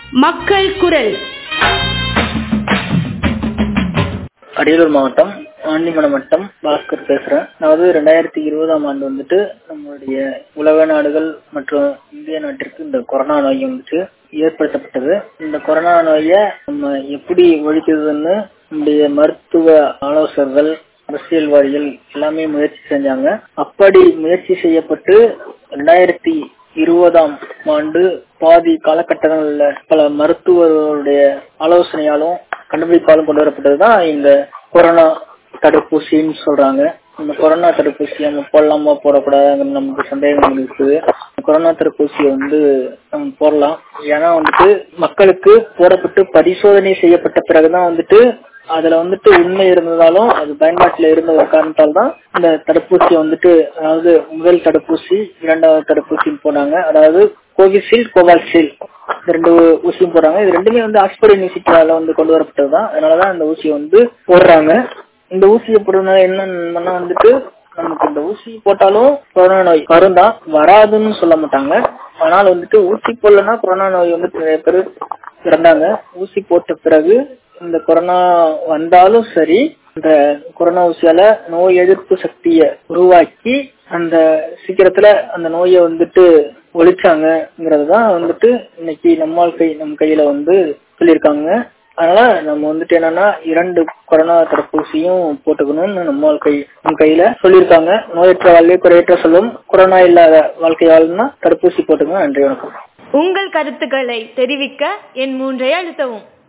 மக்கள் குரல் அரியலூர் மாவட்டம் ஆண்டிமடம் வட்டம் பாஸ்கர் பேசுறேன் அதாவது ரெண்டாயிரத்தி இருபதாம் ஆண்டு வந்துட்டு நம்மளுடைய உலக நாடுகள் மற்றும் இந்திய நாட்டிற்கு இந்த கொரோனா நோய் வந்துட்டு ஏற்படுத்தப்பட்டது இந்த கொரோனா நோயை நம்ம எப்படி ஒழிக்கிறதுன்னு நம்முடைய மருத்துவ ஆலோசகர்கள் அரசியல்வாதிகள் எல்லாமே முயற்சி செஞ்சாங்க அப்படி முயற்சி செய்யப்பட்டு ரெண்டாயிரத்தி இருபதாம் ஆண்டு பாதி காலகட்டங்கள்ல பல மருத்துவர்களுடைய ஆலோசனையாலும் கண்டுபிடிப்பாலும் கொண்டு வரப்பட்டதுதான் இந்த கொரோனா தடுப்பூசின்னு சொல்றாங்க இந்த கொரோனா தடுப்பூசி நம்ம போடலாமா போடக்கூடாது நமக்கு சந்தேகம் இருக்குது கொரோனா தடுப்பூசியை வந்து நம்ம போடலாம் ஏன்னா வந்துட்டு மக்களுக்கு போடப்பட்டு பரிசோதனை செய்யப்பட்ட பிறகுதான் வந்துட்டு அதுல வந்துட்டு உண்மை இருந்ததாலும் அது பயன்பாட்டுல இருந்த ஒரு காரணத்தால் தான் இந்த தடுப்பூசியை வந்துட்டு அதாவது முதல் தடுப்பூசி இரண்டாவது தடுப்பூசி போனாங்க அதாவது கோவிஷீல்டு கோவாக்சில் இந்த ரெண்டு ஊசியும் போடுறாங்க இது ரெண்டுமே வந்து ஆக்ஸ்போர்ட் யூனிவர்சிட்டியால வந்து கொண்டு வரப்பட்டதுதான் அதனாலதான் இந்த ஊசியை வந்து போடுறாங்க இந்த ஊசியை போடுறதுனால என்ன வந்துட்டு நமக்கு இந்த ஊசி போட்டாலும் கொரோனா நோய் வரும் தான் வராதுன்னு சொல்ல மாட்டாங்க ஆனால் வந்துட்டு ஊசி போடலன்னா கொரோனா நோய் வந்துட்டு நிறைய பேர் இறந்தாங்க ஊசி போட்ட பிறகு இந்த கொரோனா வந்தாலும் சரி இந்த கொரோனா ஊசியால நோய் எதிர்ப்பு சக்தியை உருவாக்கி அந்த சீக்கிரத்துல அந்த நோயை வந்துட்டு ஒழிச்சாங்கிறதுதான் வந்துட்டு இன்னைக்கு நம்மால் கை நம் கையில வந்து சொல்லியிருக்காங்க அதனால நம்ம வந்துட்டு என்னன்னா இரண்டு கொரோனா தடுப்பூசியும் போட்டுக்கணும்னு நம்மால் கை நம் கையில சொல்லியிருக்காங்க நோயற்ற வாழ்வே குறையற்ற சொல்லும் கொரோனா இல்லாத வாழ்க்கை வாழணும்னா தடுப்பூசி போட்டுங்க நன்றி வணக்கம் உங்கள் கருத்துக்களை தெரிவிக்க என் மூன்றை அழுத்தவும்